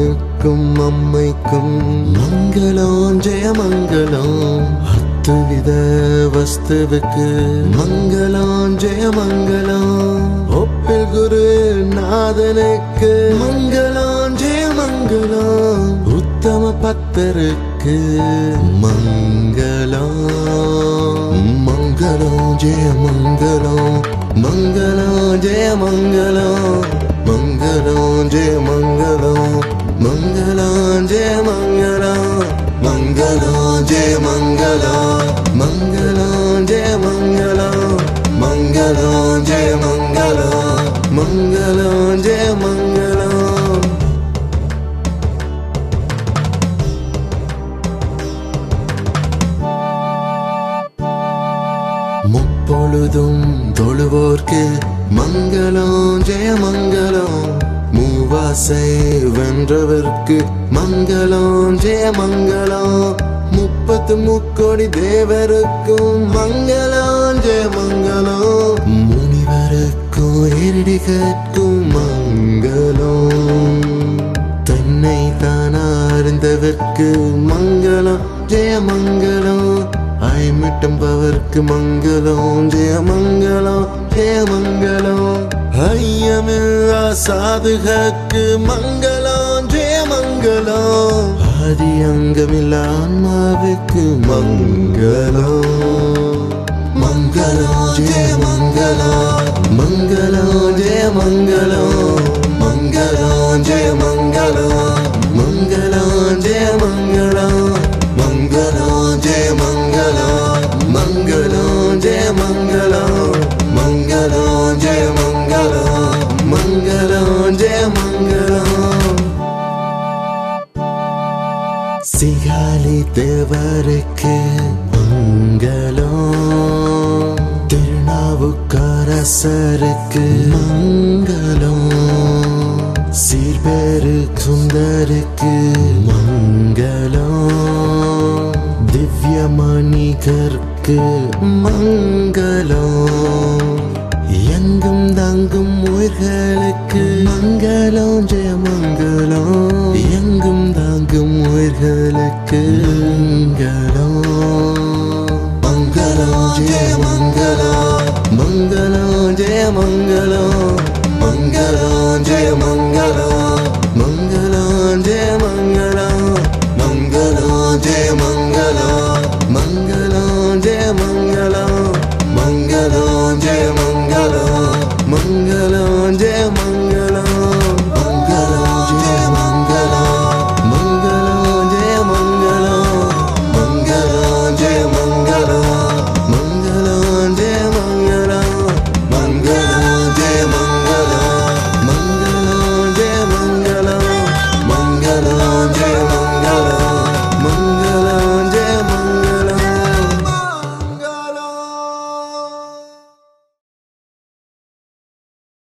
அப்பனுக்கும் அம்மைக்கும் மங்களம் ஜெயமங்கலம் அத்துவித வஸ்துவுக்கு மங்களம் ஜெயமங்கலம் ஒப்பில் குரு நாதனுக்கு மங்களம் ஜெயமங்கலம் உத்தம பக்தருக்கு மங்களம் மங்களம் ஜெயமங்கலம் மங்களம் ஜெயமங்கலம் மங்களம் ஜெயமங்கலம் மங்களம் ஜெயமங்கலம் மங்களம் ஜெயமங்கலம் மங்களம் ஜெயமங்கலம் மங்களம் ஜெயமங்கலம் மங்களம் ஜெயமங்கலம் முப்பொழுதும் தொழுவோர்க்கு மங்களம் ஜெயமங்கலம் மூவாசை வென்றவர்க்கு மங்களம் ஜெயமங்கலம் முப்பத்து முக்கோடி தேவருக்கும் மங்களம் ஜெயமங்கலம் முனிவருக்கும் ஏரடிகற்கும் மங்களம் தன்னை தானா அறிந்தவர்க்கு மங்களம் ஜெயமங்கலம் ஐமிட்டம்பவர்க்கு மங்களம் ஜெயமங்கலம் ஜெயமங்கலம் ஐயமில்லா சாதுகக்கு மங்களம் ஜெயமங்கலம் ஆதி அங்கமில்லா ஆன்மாவுக்கு மங்களம் மங்களம் ஜெயமங்கலம் மங்களம் ஜெயமங்கலம் மங்களம் ஜெயமங்கலம் மங்களம் ஜெயமங்கலம் மங்களம் ஜெயமங்கலம் மங்களம் ஜெயமங்கலம் மங்களம் ஜெயமங்கலம் மங்களம் ஜெயமங்கலம் சிகாலி தேவருக்கு மங்களம் திருநாவுக்கரசருக்கு மங்களம் சீர்பேரு சுந்தருக்கு மங்களம் திவ்யமணிகர்க்கு மங்களம் எங்கும் தங்கும் உயிர்களுக்கு மங்களம் ஜெயமங்கலம் எங்கும் தாங்கும் உயிர்களுக்கு மங்களம் மங்களம் ஜெயமங்கலம் மங்களம் ஜெயமங்கலம் மங்களம் ஜெயமங்கலம்